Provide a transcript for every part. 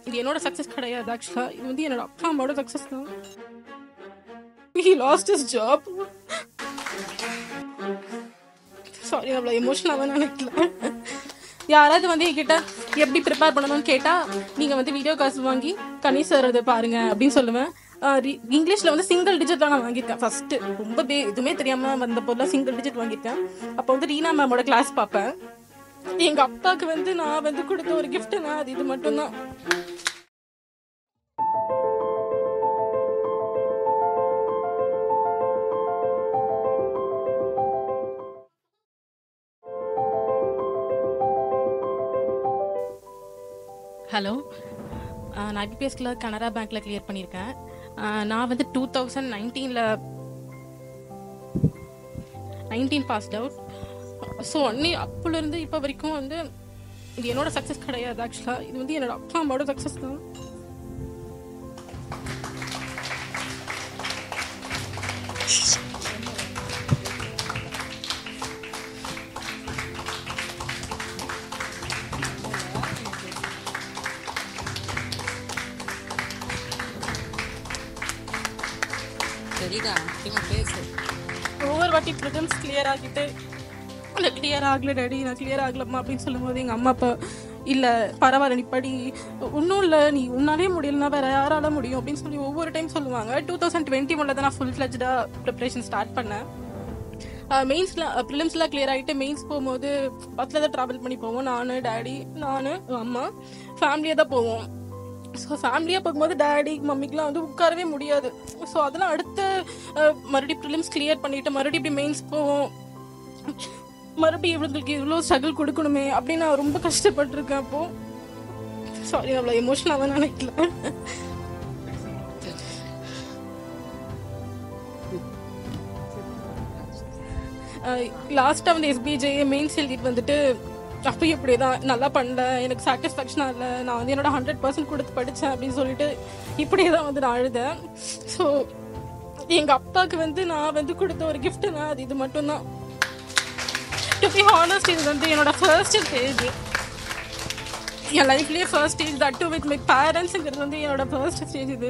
இது என்னோட சக்ஸஸ் கிடையாது ஆக்சுவலாக இது வந்து என்னோட அப்பா அம்மாவோட சக்ஸஸ் தான் he lost is job sorry அவ்வளோ எமோஷனலாக நினைக்கல யாராவது வந்து என்கிட்ட எப்படி ப்ரிப்பேர் பண்ணணும்னு கேட்டால் நீங்கள் வந்து வீடியோ காசு வாங்கி கனி சார் அதை பாருங்க அப்படின்னு சொல்லுவேன் இங்கிலீஷில் வந்து சிங்கிள் டிஜிட் தான் நான் வாங்கியிருக்கேன் ஃபஸ்ட்டு ரொம்ப பே எதுவுமே தெரியாமல் வந்த பொருளாக சிங்கிள் டிஜிட் வாங்கியிருக்கேன் அப்போ வந்து ரீனா மேமோட கிளாஸ் பார்ப்பேன் எங்கள் அப்பாவுக்கு வந்து நான் வந்து கொடுத்த ஒரு கிஃப்ட்னா அது இது மட்டும்தான் ஹலோ நான் ஐபிபிஎஸ்ல கனரா பேங்க்ல கிளியர் பண்ணியிருக்கேன் ஆஹ் நான் வந்து டூ தௌசண்ட் நைன்டீனில் நைன்டீன் பாஸ்ட் அவுட் ஸோ ஒன்னே அப்போலேருந்து இப்போ வரைக்கும் வந்து இது என்னோட சக்ஸஸ் கிடையாது ஆக்சுவலாக இது வந்து என்னோட அப்பா அம்மாவோட சக்ஸஸ் தான் சரிடா முக்கியமா பேசு ஒவ்வொரு வாட்டி ப்ரிலிம்ஸ் கிளியர் ஆகிட்டு இல்லை கிளியர் ஆகல டேடி நான் கிளியர் ஆகலம்மா அப்படின்னு சொல்லும்போது எங்கள் அம்மா அப்பா இல்லை பரவாயில்ல நீ படி ஒன்றும் இல்லை நீ உன்னாலே முடியலனா வேற யாரால முடியும் அப்படின்னு சொல்லி ஒவ்வொரு டைம் சொல்லுவாங்க டூ தௌசண்ட் டுவெண்ட்டி ஒன்ல தான் நான் ஃபுல் ஃப்ளெஜ்டாக ப்ரிப்பரேஷன் ஸ்டார்ட் பண்ணேன் மெயின்ஸில் ப்ரிலிம்ஸ்லாம் கிளியர் ஆகிட்டு மெயின்ஸ் போகும்போது பஸ்ஸில் தான் ட்ராவல் பண்ணி போவோம் நான் டேடி நான் அம்மா ஃபேமிலியாக தான் போவோம் ஸோ ஃபேமிலியாக போகும்போது டேடி மம்மிக்கெலாம் வந்து உட்காரவே முடியாது ஸோ அதெல்லாம் அடுத்த அஹ், மறுபடியும் ப்ரிலிம்ஸ் கிளியர் பண்ணிட்டு மறுபடியும் இப்படி மெயின்ஸ் போவோம் மறுபடியும் இவங்களுக்கு இவ்வளோ ஸ்ட்ரகிள் கொடுக்கணுமே அப்படின்னு நான் ரொம்ப கஷ்டப்பட்டிருக்கேன் அப்போ சாரி அவ்வளோ எமோஷனலாக நினைக்கல லாஸ்ட்டாக வந்து எஸ்பிஜே மெயின்ஸ் எழுதிட்டு வந்துட்டு அப்பயும் இப்படி தான் நல்லா பண்ணல எனக்கு சாட்டிஸ்ஃபேக்ஷனாக இல்லை நான் வந்து என்னோட ஹண்ட்ரட் பர்சன்ட் கொடுத்து படித்தேன் அப்படின்னு சொல்லிட்டு இப்படியே தான் வந்து நான் அழுதேன் ஸோ எங்கள் அப்பாவுக்கு வந்து நான் வந்து கொடுத்த ஒரு கிஃப்ட்னா அது இது மட்டும்தான் டு பி ஹானஸ்ட் இது வந்து என்னோட ஃபர்ஸ்ட் ஸ்டேஜ் என் லைஃப்லேயே first stage that to with my பேரண்ட்ஸுங்கிறது வந்து என்னோட ஃபர்ஸ்ட் ஸ்டேஜ் இது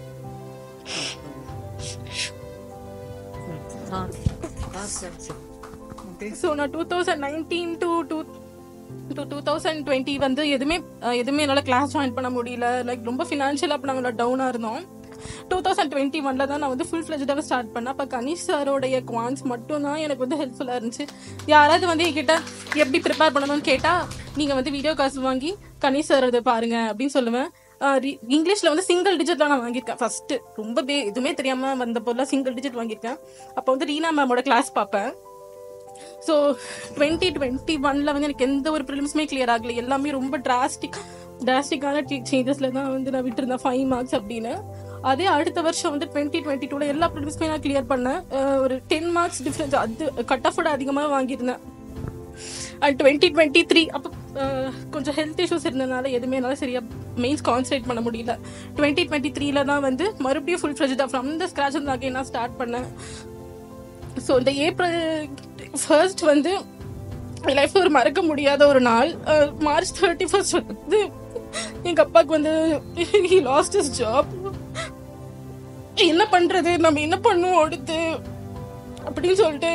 ஆ ஆ சரி சரி ஸோ நான் two thousand nineteen to two two two thousand twenty வந்து எதுவுமே அஹ், எதுவுமே என்னால் கிளாஸ் ஜாயின் பண்ண முடியல லைக் ரொம்ப ஃபினான்ஷியலாக அப்போ நாங்கள் டவுனாக இருந்தோம் டூ தௌசண்ட் டுவெண்ட்டி ஒனில் தான் நான் வந்து ஃபுல் ஃப்ளெஜ்டாக ஸ்டார்ட் பண்ணேன் அப்போ கனிஷ் சாரோடைய குவான்ஸ் மட்டும் தான் எனக்கு வந்து ஹெல்ப்ஃபுல்லாக இருந்துச்சு யாராவது வந்து என்கிட்ட எப்படி ப்ரிப்பேர் பண்ணணும்னு கேட்டால் நீங்கள் வந்து வீடியோ காசு வாங்கி கனிஷ் சார் அதை பாருங்க அப்படின்னு சொல்லுவேன் இங்கிலீஷில் வந்து சிங்கிள் டிஜிட் தான் நான் வாங்கியிருக்கேன் ஃபஸ்ட்டு ரொம்ப பே எதுவுமே தெரியாமல் வந்த பொருளாக சிங்கிள் டிஜிட் வாங்கியிருக்கேன் அப்போ வந்து ரீனா மேமோட கிளாஸ் பார்ப்பேன் ஸோ டுவெண்ட்டி டுவெண்ட்டி ஒன்ல வந்து எனக்கு எந்த ஒரு ப்ரிலிம்ஸுமே கிளியர் ஆகல எல்லாமே ரொம்ப டிராஸ்டிக் டிராஸ்டிக்கான சேஞ்சஸில் தான் வந்து நான் விட்டுருந்தேன் ஃபைவ் மார்க்ஸ் அப்படின்னு அதே அடுத்த வருஷம் வந்து டுவெண்ட்டி டுவெண்ட்டி டூவில் எல்லா ப்ரிலிம்ஸுமே நான் கிளியர் பண்ணேன் அஹ் ஒரு டென் மார்க்ஸ் டிஃப்ரென்ஸ் அது கட் ஆஃபோட அதிகமாக வாங்கியிருந்தேன் அண்ட் டுவெண்ட்டி டுவெண்ட்டி த்ரீ அப்போ கொஞ்சம் ஹெல்த் இஷ்யூஸ் இருந்ததுனால எதுவுமே என்னால் சரியாக மெயின்ஸ் கான்சன்ட்ரேட் பண்ண முடியல டுவெண்ட்டி டுவெண்ட்டி த்ரீல தான் வந்து மறுபடியும் ஃபுல் ஃப்ரெஜ்டாக ஃப்ரம் த ஸ்க்ராச் வந்து அகைன் நான் ஸ்டார்ட் பண்ணேன் ஸோ இந்த ஏப்ரல் ஃபர்ஸ்ட் வந்து என் லைஃப்ல ஒரு மறக்க முடியாத ஒரு நாள் அஹ், மார்ச் தேர்ட்டி ஃபர்ஸ்ட் வந்து எங்க அப்பாவுக்கு வந்து ஹி லாஸ்ட் இஸ் ஜாப் என்ன பண்றது நம்ம என்ன பண்ணுவோம் அடுத்து அப்படின்னு சொல்லிட்டு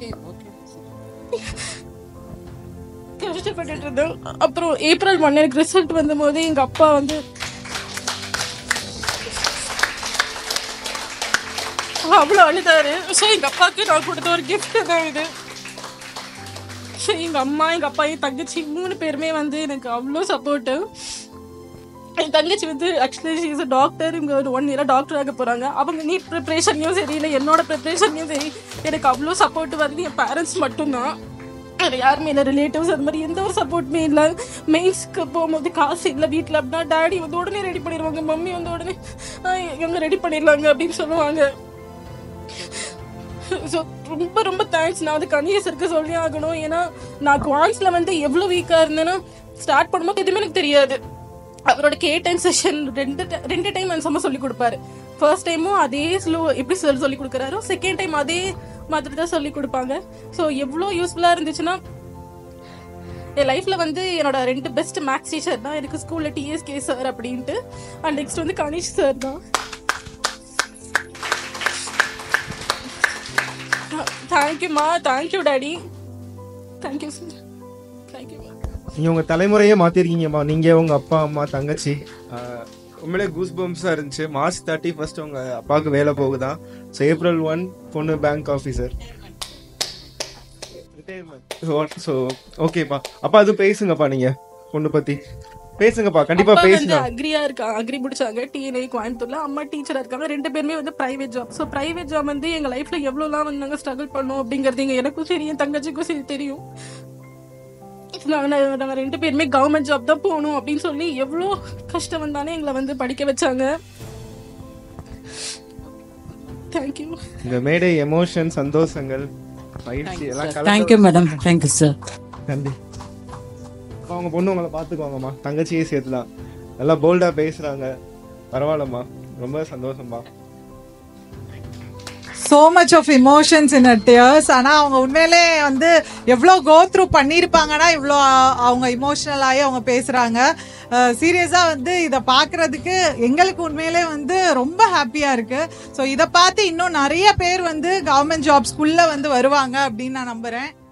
கஷ்டப்பட்டுட்டு இருந்தேன் அப்புறம் ஏப்ரல் ஒன் எனக்கு ரிசல்ட் வந்தபோது எங்க அப்பா வந்து அவ்வளோ அழுதாரு ஸோ எங்க அப்பாவுக்கு நான் கொடுத்த ஒரு gift தான் இது ஸோ எங்க அம்மா எங்க அப்பா என் தங்கச்சி மூணு பேருமே வந்து எனக்கு அவ்வளோ சப்போர்ட்டு என் தங்கச்சி வந்து ஆக்சுவலி இஸ் டாக்டர் இவங்க ஒரு ஒன் இயராக டாக்டர் ஆக போகிறாங்க அவங்க நீட் ப்ரிப்ரேஷன்லையும் சரி இல்லை என்னோட ப்ரிப்ரேஷன்லையும் சரி எனக்கு அவ்வளோ சப்போர்ட் வந்து என் பேரண்ட்ஸ் மட்டும்தான் வேறு யாருமே இல்லை ரிலேட்டிவ்ஸ் அது மாதிரி எந்த ஒரு சப்போர்ட்டுமே இல்லை மெயின்ஸ்க்கு போகும்போது காசு இல்லை வீட்டில் அப்படின்னா டேடி வந்து உடனே ரெடி பண்ணிடுவாங்க மம்மி வந்து உடனே இவங்க ரெடி பண்ணிடலாங்க அப்படின்னு சொல்லுவாங்க ஸோ ரொம்ப ரொம்ப தேங்க்ஸ் நான் வந்து கணியசருக்கு சொல்லி ஆகணும் ஏன்னா நான் குவான்ஸில் வந்து எவ்வளோ வீக்காக இருந்தேன்னா ஸ்டார்ட் பண்ணும்போது எதுவுமே எனக்கு தெரியாது அவரோட கே டைம் செஷன் ரெண்டு ti- ரெண்டு டைம் அன்சமாக சொல்லி கொடுப்பாரு ஃபர்ஸ்ட் டைமும் அதே ஸ்லோ எப்படி சொல்லி சொல்லி கொடுக்குறாரோ செகண்ட் டைம் அதே மாதிரி தான் சொல்லி கொடுப்பாங்க ஸோ எவ்வளோ யூஸ்ஃபுல்லாக இருந்துச்சுன்னா என் லைஃப்ல வந்து என்னோட ரெண்டு பெஸ்ட் மேக்ஸ் டீச்சர் தான் எனக்கு ஸ்கூல்ல டிஎஸ்கே சார் அப்படின்ட்டு அண்ட் நெக்ஸ்ட் வந்து கணேஷ் சார் தான் தேங்க்யூம்மா thank you daddy thank you sir thank you நீங்க உங்க தலைமுறையே மாத்திருக்கீங்கம்மா நீங்க உங்க அப்பா அம்மா தங்கச்சி ஆஹ் உண்மையிலே கூஸ் பம்ப்ஸா இருந்துச்சு மார்ச் தேர்ட்டி ஃபர்ஸ்ட் உங்க அப்பாவுக்கு வேலை போகுதான் ஸோ ஏப்ரல் ஒன் பொண்ணு பேங்க் ஆஃபீஸர் ஸோ ஓகேப்பா அப்பா அது பேசுங்கப்பா நீங்க பொண்ணு பத்தி பேசுங்கப்பா கண்டிப்பா அப்பா வந்து பேசுங்க அக்ரியா இருக்காங்க அக்ரி முடிச்சாங்க டிஎன்ஐ கோயம்புத்தூர்ல அம்மா டீச்சரா இருக்காங்க ரெண்டு பேருமே வந்து private job so private job வந்து எங்க லைஃப்ல எவ்வளவுலாம் வந்து நாங்க ஸ்ட்ரகிள் பண்ணோம் அப்படிங்கறது எங்க எனக்கும் சரி என் தங்கச்சிக்கும் சரி தெரியும் நாங்க நாங்க ரெண்டு பேருமே கவர்மெண்ட் ஜாப் தான் போகணும் அப்படின்னு சொல்லி எவ்வளோ கஷ்டம் வந்தாலும் எங்களை வந்து படிக்க வச்சாங்க தேங்க்யூ இந்த மேடை எமோஷன் சந்தோஷங்கள் பயிற்சி எல்லாம் கலந்து தேங்க்யூ மேடம் தேங்க்யூ சார் நன்றி அப்பா, அவங்க பொண்ணு உங்களை பார்த்துக்கோங்கம்மா தங்கச்சியே சேர்த்துதான் நல்லா போல்டா பேசுறாங்க பரவாயில்லம்மா ரொம்ப சந்தோஷம்மா so much of emotions in her tears ஆனா அவங்க உண்மையிலே வந்து எவ்வளோ கோ த்ரூ பண்ணியிருப்பாங்கன்னா இவ்வளோ அவங்க இமோஷனல் ஆகி அவங்க பேசுறாங்க சீரியஸா வந்து இதை பார்க்கிறதுக்கு எங்களுக்கு உண்மையிலே வந்து ரொம்ப ஹாப்பியா இருக்கு ஸோ இதை பார்த்து இன்னும் நிறைய பேர் வந்து கவர்மெண்ட் ஜாப்ஸ்குள்ள வந்து வருவாங்க அப்படின்னு நான் நம்புறேன்